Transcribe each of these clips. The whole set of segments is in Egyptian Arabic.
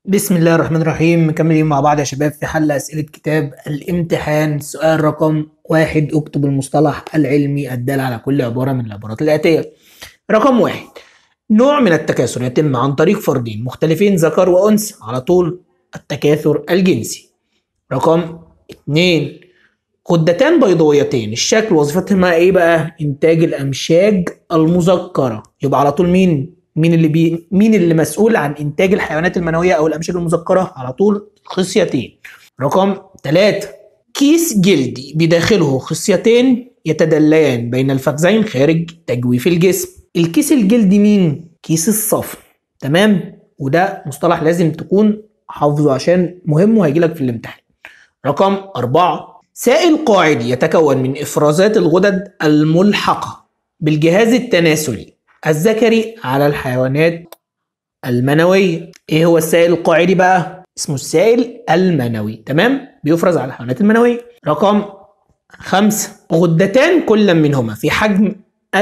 بسم الله الرحمن الرحيم مكملين مع بعض يا شباب في حل أسئلة كتاب الامتحان سؤال رقم واحد اكتب المصطلح العلمي الدال على كل عبارة من العبارات الآتية رقم واحد نوع من التكاثر يتم عن طريق فردين مختلفين ذكر وأنثى على طول التكاثر الجنسي رقم اتنين غدتان بيضاويتين الشكل وظيفتهما ايه بقى انتاج الامشاج المذكره يبقى على طول مين مين اللي بي مين اللي مسؤول عن انتاج الحيوانات المنويه او الامشاج المذكره على طول خصيتين رقم ثلاثة كيس جلدي بداخله خصيتين يتدليان بين الفخذين خارج تجويف الجسم الكيس الجلدي مين كيس الصفر تمام وده مصطلح لازم تكون حافظه عشان مهم وهيجيلك في الامتحان رقم أربعة سائل قاعدي يتكون من إفرازات الغدد الملحقة بالجهاز التناسلي الذكري على الحيوانات المنوية ايه هو السائل القاعدي بقى اسمه السائل المنوي تمام بيفرز على الحيوانات المنوية رقم خمسة غدتان كل منهما في حجم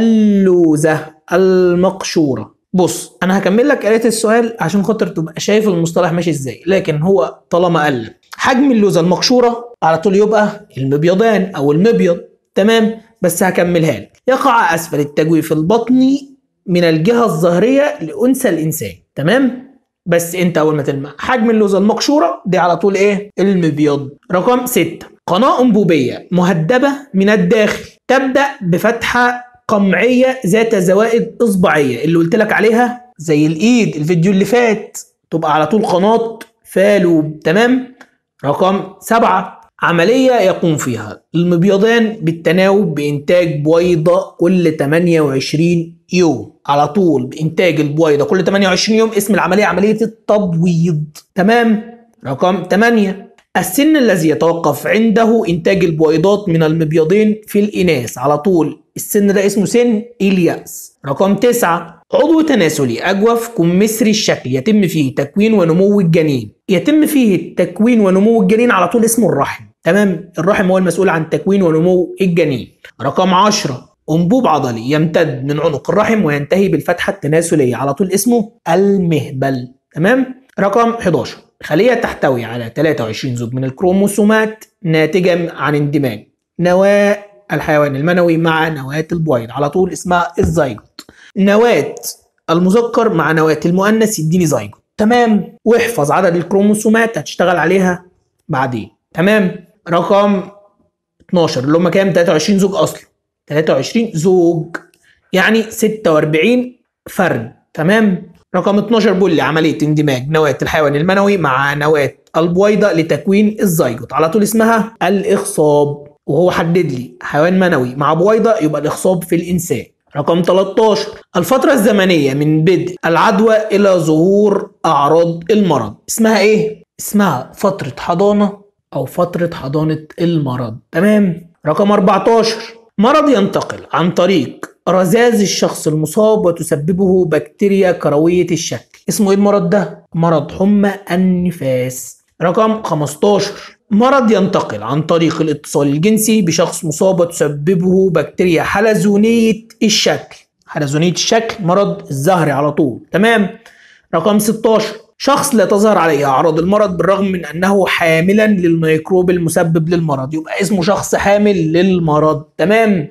اللوزة المقشورة بص انا هكمل لك قرايه السؤال عشان خاطر تبقى شايف المصطلح ماشي ازاي لكن هو طالما قال حجم اللوزه المقشوره على طول يبقى المبيضان او المبيض تمام بس هكملها لك يقع اسفل التجويف البطني من الجهه الظهريه لانثى الانسان تمام بس انت اول ما تلمع حجم اللوزه المقشوره دي على طول ايه المبيض رقم ستة قناه انبوبيه مهدبه من الداخل تبدا بفتحه قمعيه ذات زوائد اصبعيه اللي قلت لك عليها زي الايد الفيديو اللي فات تبقى على طول قناه فالوب تمام رقم سبعة عملية يقوم فيها المبيضان بالتناوب بإنتاج بويضة كل 28 يوم على طول بإنتاج البويضة كل 28 يوم اسم العملية عملية التبويض تمام رقم 8 السن الذي يتوقف عنده إنتاج البويضات من المبيضين في الإناث على طول السن ده اسمه سن اليأس رقم 9 عضو تناسلي أجوف كمثري الشكل يتم فيه تكوين ونمو الجنين يتم فيه تكوين ونمو الجنين على طول اسمه الرحم تمام الرحم هو المسؤول عن تكوين ونمو الجنين رقم 10 أنبوب عضلي يمتد من عنق الرحم وينتهي بالفتحة التناسلية على طول اسمه المهبل تمام رقم 11 خلية تحتوي على 23 زوج من الكروموسومات ناتجة عن اندماج نواة الحيوان المنوي مع نواة البويض على طول اسمها الزيجوت نواة المذكر مع نواة المؤنث يديني زيجوت تمام واحفظ عدد الكروموسومات هتشتغل عليها بعدين تمام رقم 12 اللي هم كام 23 زوج اصلا 23 زوج يعني 46 فرد تمام رقم 12 بيقول لي عمليه اندماج نواه الحيوان المنوي مع نواه البويضه لتكوين الزيجوت على طول اسمها الاخصاب وهو حدد لي حيوان منوي مع بويضه يبقى الاخصاب في الانسان رقم 13 الفترة الزمنية من بدء العدوى إلى ظهور أعراض المرض اسمها إيه؟ اسمها فترة حضانة أو فترة حضانة المرض تمام؟ رقم 14 مرض ينتقل عن طريق رذاذ الشخص المصاب وتسببه بكتيريا كروية الشكل اسمه إيه المرض ده؟ مرض حمى النفاس رقم 15 مرض ينتقل عن طريق الاتصال الجنسي بشخص مصاب وتسببه بكتيريا حلزونية الشكل حلزونية الشكل مرض الزهري على طول تمام رقم 16 شخص لا تظهر عليه أعراض المرض بالرغم من أنه حاملا للميكروب المسبب للمرض يبقى اسمه شخص حامل للمرض تمام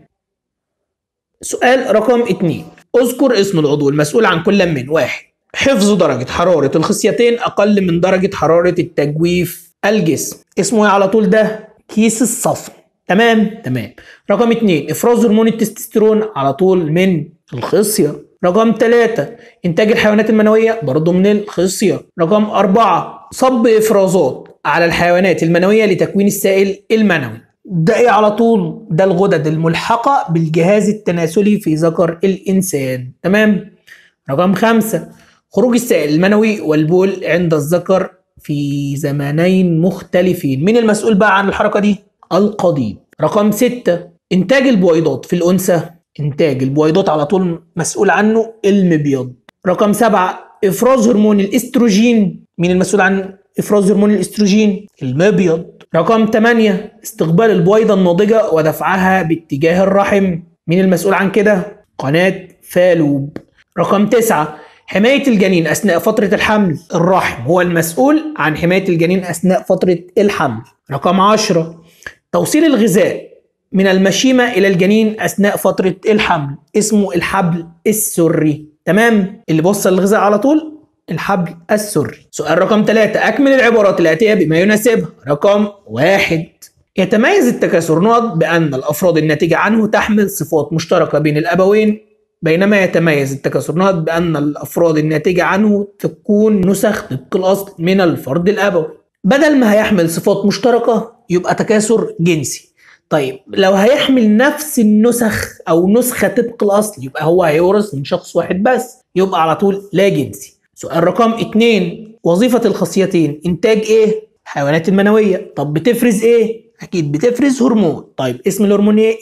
سؤال رقم 2 اذكر اسم العضو المسؤول عن كل من واحد حفظ درجة حرارة الخصيتين أقل من درجة حرارة التجويف الجسم اسمه ايه على طول ده كيس الصفر تمام تمام رقم اتنين افراز هرمون التستوستيرون على طول من الخصيه رقم ثلاثة إنتاج الحيوانات المنوية برضه من الخصية رقم أربعة صب إفرازات على الحيوانات المنوية لتكوين السائل المنوي ده إيه على طول ده الغدد الملحقة بالجهاز التناسلي في ذكر الإنسان تمام رقم خمسة خروج السائل المنوي والبول عند الذكر في زمانين مختلفين مين المسؤول بقى عن الحركة دي؟ القضيب رقم ستة إنتاج البويضات في الأنثى إنتاج البويضات على طول مسؤول عنه المبيض رقم سبعة إفراز هرمون الإستروجين مين المسؤول عن إفراز هرمون الإستروجين؟ المبيض رقم 8 استقبال البويضة الناضجة ودفعها باتجاه الرحم مين المسؤول عن كده؟ قناة فالوب رقم 9 حماية الجنين أثناء فترة الحمل الرحم هو المسؤول عن حماية الجنين أثناء فترة الحمل رقم عشرة توصيل الغذاء من المشيمة إلى الجنين أثناء فترة الحمل اسمه الحبل السري تمام اللي بوصل الغذاء على طول الحبل السري سؤال رقم ثلاثة أكمل العبارات الآتية بما يناسبها رقم واحد يتميز التكاثر نقط بأن الأفراد الناتجة عنه تحمل صفات مشتركة بين الأبوين بينما يتميز التكاثر نقط بأن الأفراد الناتجة عنه تكون نسخ طبق الأصل من الفرد الأبوي بدل ما هيحمل صفات مشتركة يبقى تكاثر جنسي طيب لو هيحمل نفس النسخ أو نسخة طبق الأصل يبقى هو هيورث من شخص واحد بس يبقى على طول لا جنسي سؤال رقم اتنين وظيفة الخصيتين إنتاج إيه؟ الحيوانات المنوية طب بتفرز إيه؟ أكيد بتفرز هرمون طيب اسم الهرمون إيه؟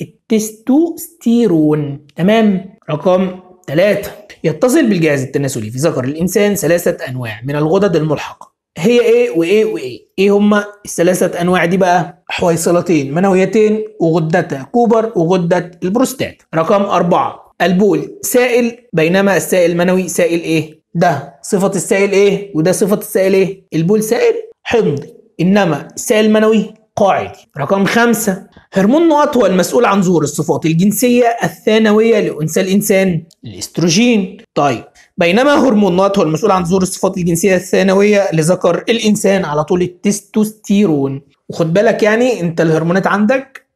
التستوستيرون تمام رقم ثلاثة يتصل بالجهاز التناسلي في ذكر الإنسان ثلاثة أنواع من الغدد الملحقة هي ايه وايه وايه ايه هما الثلاثه انواع دي بقى حويصلتين منويتين وغدتا كوبر وغده البروستات رقم أربعة البول سائل بينما السائل المنوي سائل ايه ده صفه السائل ايه وده صفه السائل ايه البول سائل حمضي انما السائل المنوي قاعدي رقم خمسة هرمون نقط هو المسؤول عن ظهور الصفات الجنسية الثانوية لأنثى الإنسان الاستروجين طيب بينما هرمون نقط هو المسؤول عن ظهور الصفات الجنسية الثانوية لذكر الإنسان على طول التستوستيرون وخد بالك يعني انت الهرمونات عندك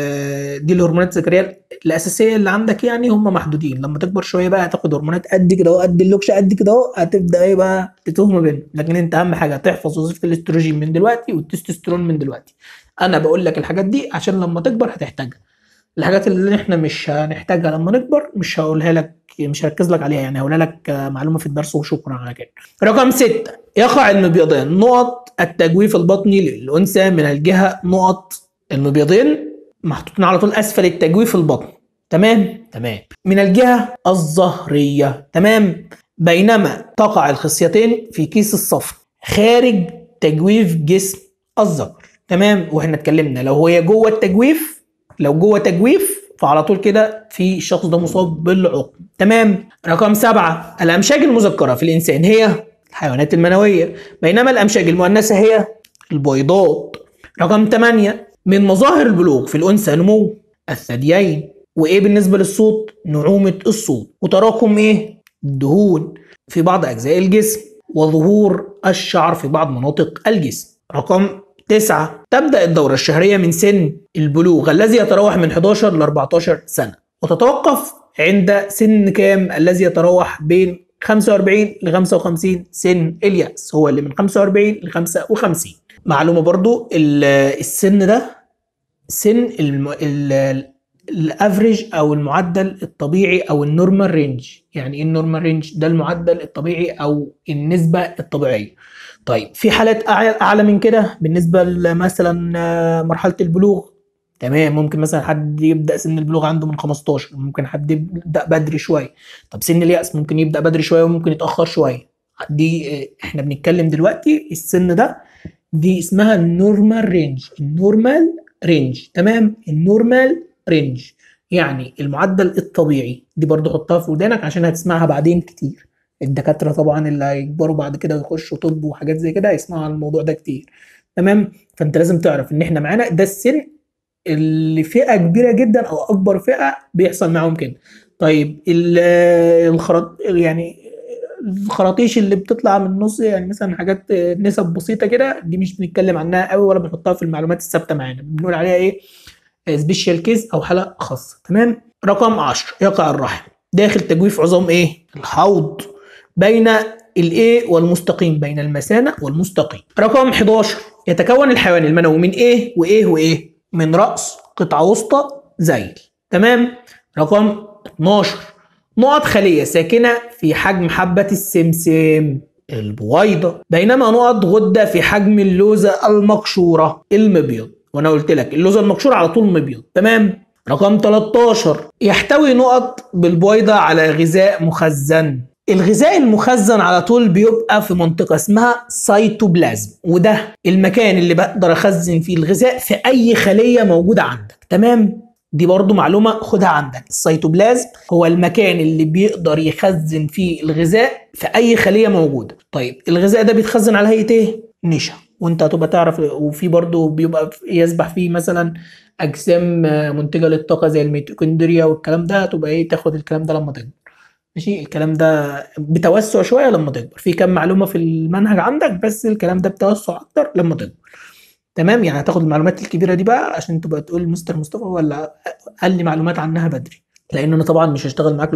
آه دي الهرمونات الذكريه الاساسيه اللي عندك يعني هم محدودين لما تكبر شويه بقى هتاخد هرمونات قد كده وقد اللوكشه قد كده اهو هتبدا ايه بقى تتوه ما بينهم لكن انت اهم حاجه تحفظ وظيفه الاستروجين من دلوقتي والتستوستيرون من دلوقتي انا بقول لك الحاجات دي عشان لما تكبر هتحتاجها الحاجات اللي احنا مش هنحتاجها لما نكبر مش هقولها لك مش هركز لك عليها يعني هقولها لك معلومه في الدرس وشكرا على كده رقم ستة يقع المبيضان نقط التجويف البطني للانثى من الجهه نقط المبيضين محطوطين على طول اسفل التجويف البطني تمام تمام من الجهه الظهريه تمام بينما تقع الخصيتين في كيس الصفر خارج تجويف جسم الذكر تمام واحنا اتكلمنا لو هي جوه التجويف لو جوه تجويف فعلى طول كده في الشخص ده مصاب بالعقم تمام رقم سبعة الأمشاج المذكرة في الإنسان هي الحيوانات المنوية بينما الأمشاج المؤنثة هي البويضات رقم 8 من مظاهر البلوغ في الأنثى نمو الثديين وإيه بالنسبة للصوت نعومة الصوت وتراكم إيه الدهون في بعض أجزاء الجسم وظهور الشعر في بعض مناطق الجسم رقم تسعة تبدأ الدورة الشهرية من سن البلوغ الذي يتراوح من 11 ل 14 سنة وتتوقف عند سن كام الذي يتراوح بين 45 ل 55 سن اليأس هو اللي من 45 ل 55 معلومة برضو السن ده سن الافريج او المعدل الطبيعي او النورمال رينج يعني ايه النورمال رينج ده المعدل الطبيعي او النسبة الطبيعية طيب في حالات اعلى من كده بالنسبه مثلا مرحله البلوغ تمام ممكن مثلا حد يبدا سن البلوغ عنده من 15 ممكن حد يبدا بدري شويه طب سن الياس ممكن يبدا بدري شويه وممكن يتاخر شويه دي احنا بنتكلم دلوقتي السن ده دي اسمها النورمال رينج النورمال رينج تمام النورمال رينج يعني المعدل الطبيعي دي برضو حطها في ودانك عشان هتسمعها بعدين كتير الدكاتره طبعا اللي هيكبروا بعد كده ويخشوا طب وحاجات زي كده هيسمعوا عن الموضوع ده كتير تمام فانت لازم تعرف ان احنا معانا ده السن اللي فئه كبيره جدا او اكبر فئه بيحصل معاهم كده طيب الخرط يعني الخراطيش اللي بتطلع من النص يعني مثلا حاجات نسب بسيطه كده دي مش بنتكلم عنها قوي ولا بنحطها في المعلومات الثابته معانا بنقول عليها ايه سبيشال كيس او حاله خاصه تمام رقم 10 يقع الرحم داخل تجويف عظام ايه الحوض بين الايه والمستقيم بين المثانه والمستقيم رقم 11 يتكون الحيوان المنوي من ايه وايه وايه من راس قطعه وسطى ذيل تمام رقم 12 نقط خليه ساكنه في حجم حبه السمسم البويضه بينما نقط غده في حجم اللوزه المقشوره المبيض وانا قلت لك اللوزه المقشوره على طول مبيض تمام رقم 13 يحتوي نقط بالبويضه على غذاء مخزن الغذاء المخزن على طول بيبقى في منطقة اسمها سيتوبلازم وده المكان اللي بقدر اخزن فيه الغذاء في اي خلية موجودة عندك تمام دي برضو معلومة خدها عندك السيتوبلازم هو المكان اللي بيقدر يخزن فيه الغذاء في أي خلية موجودة طيب الغذاء ده بيتخزن على هيئة إيه؟ نشا وانت هتبقى تعرف وفي برضو بيبقى يسبح فيه مثلا أجسام منتجة للطاقة زي الميتوكوندريا والكلام ده هتبقى إيه تاخد الكلام ده لما تكبر ماشي الكلام ده بتوسع شوية لما تكبر في كام معلومة في المنهج عندك بس الكلام ده بتوسع أكتر لما تكبر تمام يعني هتاخد المعلومات الكبيره دي بقى عشان تبقى تقول مستر مصطفى ولا قال لي معلومات عنها بدري لان انا طبعا مش هشتغل معاك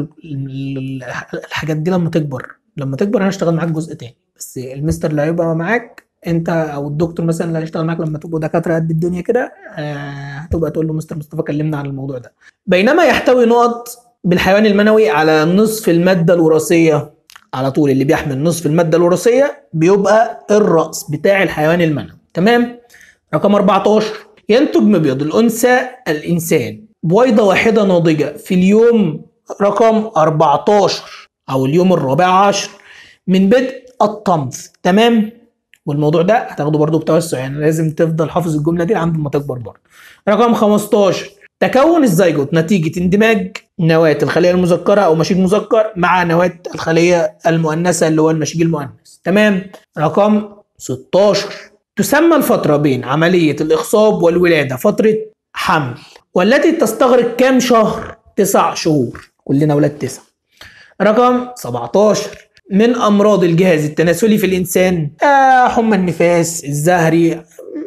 الحاجات دي لما تكبر لما تكبر انا هشتغل معاك جزء تاني بس المستر اللي هيبقى معاك انت او الدكتور مثلا اللي هيشتغل معاك لما تبقوا دكاتره قد الدنيا كده هتبقى تقول له مستر مصطفى كلمنا عن الموضوع ده بينما يحتوي نقط بالحيوان المنوي على نصف الماده الوراثيه على طول اللي بيحمل نصف الماده الوراثيه بيبقى الراس بتاع الحيوان المنوي تمام رقم 14 ينتج مبيض الأنثى الإنسان بويضة واحدة ناضجة في اليوم رقم 14 أو اليوم الرابع عشر من بدء الطمث تمام والموضوع ده هتاخده برضه بتوسع يعني لازم تفضل حافظ الجملة دي لحد ما تكبر برضه رقم 15 تكون الزيجوت نتيجة اندماج نواة الخلية المذكرة أو مشيج مذكر مع نواة الخلية المؤنثة اللي هو المشيج المؤنث تمام رقم 16 تسمى الفترة بين عملية الإخصاب والولادة فترة حمل والتي تستغرق كام شهر؟ تسع شهور كلنا ولاد تسع رقم 17 من أمراض الجهاز التناسلي في الإنسان آه حمى النفاس الزهري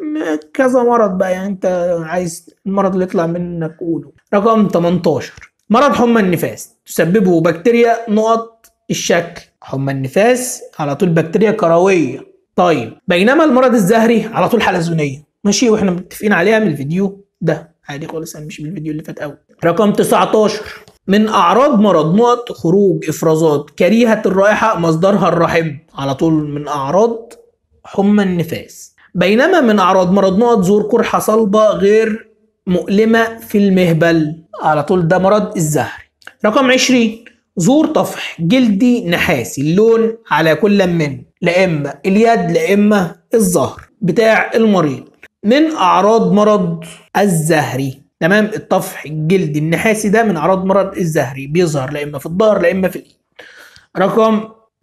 كذا مرض بقى يعني أنت عايز المرض اللي يطلع منك قوله رقم 18 مرض حمى النفاس تسببه بكتيريا نقط الشكل حمى النفاس على طول بكتيريا كروية طيب بينما المرض الزهري على طول حلزونيه ماشي واحنا متفقين عليها من الفيديو ده عادي خالص انا مش من الفيديو اللي فات قوي رقم 19 من اعراض مرض نقط خروج افرازات كريهه الرائحه مصدرها الرحم على طول من اعراض حمى النفاس بينما من اعراض مرض نقط ظهور قرحه صلبه غير مؤلمه في المهبل على طول ده مرض الزهري رقم 20 ظهور طفح جلدي نحاسي اللون على كل من لا اما اليد لا اما الظهر بتاع المريض من اعراض مرض الزهري تمام الطفح الجلدي النحاسي ده من اعراض مرض الزهري بيظهر لا اما في الظهر لا اما في الايد رقم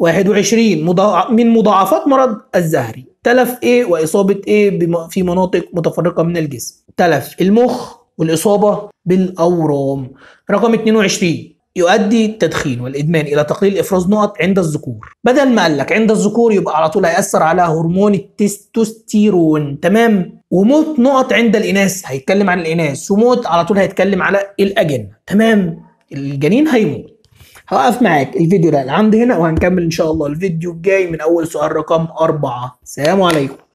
21 مضاع... من مضاعفات مرض الزهري تلف ايه واصابه ايه بم... في مناطق متفرقه من الجسم تلف المخ والاصابه بالاورام رقم 22 يؤدي التدخين والادمان الى تقليل افراز نقط عند الذكور بدل ما قال لك عند الذكور يبقى على طول هياثر على هرمون التستوستيرون تمام وموت نقط عند الاناث هيتكلم عن الاناث وموت على طول هيتكلم على الاجنه تمام الجنين هيموت هوقف معاك الفيديو ده لعند هنا وهنكمل ان شاء الله الفيديو الجاي من اول سؤال رقم أربعة سلام عليكم